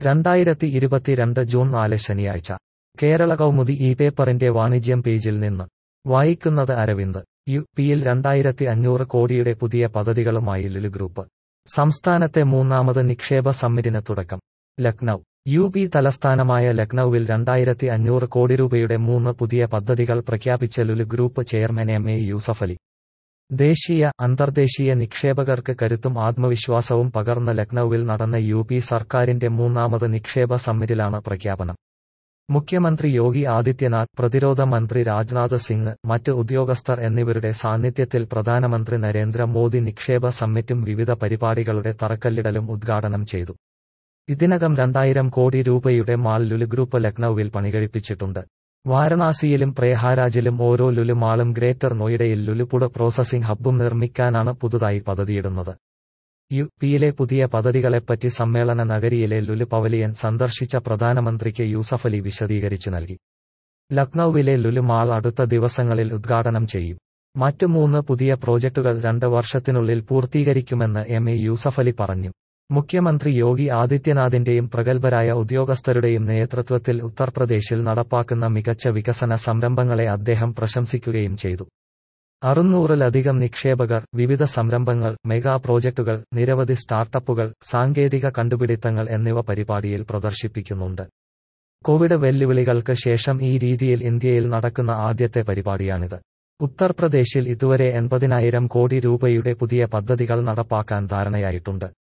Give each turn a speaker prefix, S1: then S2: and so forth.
S1: രണ്ടായിരത്തി ഇരുപത്തിരണ്ട് ജൂൺ നാല് ശനിയാഴ്ച കേരള കൗമുദി ഈ പേപ്പറിന്റെ വാണിജ്യം പേജിൽ നിന്ന് വായിക്കുന്നത് അരവിന്ദ് യു പിയിൽ രണ്ടായിരത്തി അഞ്ഞൂറ് കോടിയുടെ പുതിയ പദ്ധതികളുമായി ലുലു ഗ്രൂപ്പ് സംസ്ഥാനത്തെ മൂന്നാമത് നിക്ഷേപ സമ്മിറ്റിന് തുടക്കം ലക്നൌ യു പി തലസ്ഥാനമായ ലക്നൌവിൽ രണ്ടായിരത്തി അഞ്ഞൂറ് കോടി രൂപയുടെ മൂന്ന് പുതിയ പദ്ധതികൾ പ്രഖ്യാപിച്ച Lulu group chairman M A Yusuffali ദേശീയ അന്തർദേശീയ നിക്ഷേപകർക്ക് കരുത്തും ആത്മവിശ്വാസവും പകർന്ന ലക്നൌവിൽ നടന്ന യു പി സർക്കാരിന്റെ മൂന്നാമത് നിക്ഷേപ സമ്മിറ്റിലാണ് പ്രഖ്യാപനം മുഖ്യമന്ത്രി യോഗി ആദിത്യനാഥ് പ്രതിരോധ മന്ത്രി രാജ്നാഥ് സിംഗ് മറ്റ് ഉദ്യോഗസ്ഥർ എന്നിവരുടെ സാന്നിധ്യത്തിൽ പ്രധാനമന്ത്രി നരേന്ദ്ര മോദി നിക്ഷേപ സമ്മിറ്റും വിവിധ പരിപാടികളുടെ തറക്കല്ലിടലും ഉദ്ഘാടനം ചെയ്തു ഇതിനകം രണ്ടായിരം കോടി രൂപയുടെ മാൾ ലുലു ഗ്രൂപ്പ് ലക്നൌവിൽ പണികഴിപ്പിച്ചിട്ടുണ്ട് വാരണാസിയിലും പ്രയാഹാരാജിലും ഓരോ ലുലു മാളും ഗ്രേറ്റർ നോയിഡയിൽ ലുലുപുട പ്രോസസിംഗ് ഹബ്ബും നിർമ്മിക്കാനാണ് പുതുതായി പദ്ധതിയിടുന്നത് യു പിയിലെ പുതിയ പദ്ധതികളെപ്പറ്റി സമ്മേളന നഗരിയിലെ ലുലു പവലിയൻ സന്ദർശിച്ച പ്രധാനമന്ത്രിക്ക് യൂസഫലി വിശദീകരിച്ചു നൽകി ലക്നൌവിലെ ലുലു മാൾ അടുത്ത ദിവസങ്ങളിൽ ഉദ്ഘാടനം ചെയ്യും മറ്റു മൂന്ന് പുതിയ പ്രോജക്ടുകൾ രണ്ട് വർഷത്തിനുള്ളിൽ പൂർത്തീകരിക്കുമെന്ന് എം എ യൂസഫലി പറഞ്ഞു മുഖ്യമന്ത്രി യോഗി ആദിത്യനാഥിന്റെയും പ്രഗത്ഭരായ ഉദ്യോഗസ്ഥരുടെയും നേതൃത്വത്തിൽ ഉത്തർപ്രദേശിൽ നടപ്പാക്കുന്ന മികച്ച വികസന സംരംഭങ്ങളെ അദ്ദേഹം പ്രശംസിക്കുകയും ചെയ്തു അറുന്നൂറിലധികം നിക്ഷേപകർ വിവിധ സംരംഭങ്ങൾ മെഗാ പ്രോജക്ടുകൾ നിരവധി സ്റ്റാർട്ടപ്പുകൾ സാങ്കേതിക കണ്ടുപിടുത്തങ്ങൾ എന്നിവ പരിപാടിയിൽ പ്രദർശിപ്പിക്കുന്നുണ്ട് കോവിഡ് വെല്ലുവിളികൾക്ക് ശേഷം ഈ രീതിയിൽ ഇന്ത്യയിൽ നടക്കുന്ന ആദ്യത്തെ പരിപാടിയാണിത് ഉത്തർപ്രദേശിൽ ഇതുവരെ എൺപതിനായിരം കോടി രൂപയുടെ പുതിയ പദ്ധതികൾ നടപ്പാക്കാൻ ധാരണയായിട്ടുണ്ട്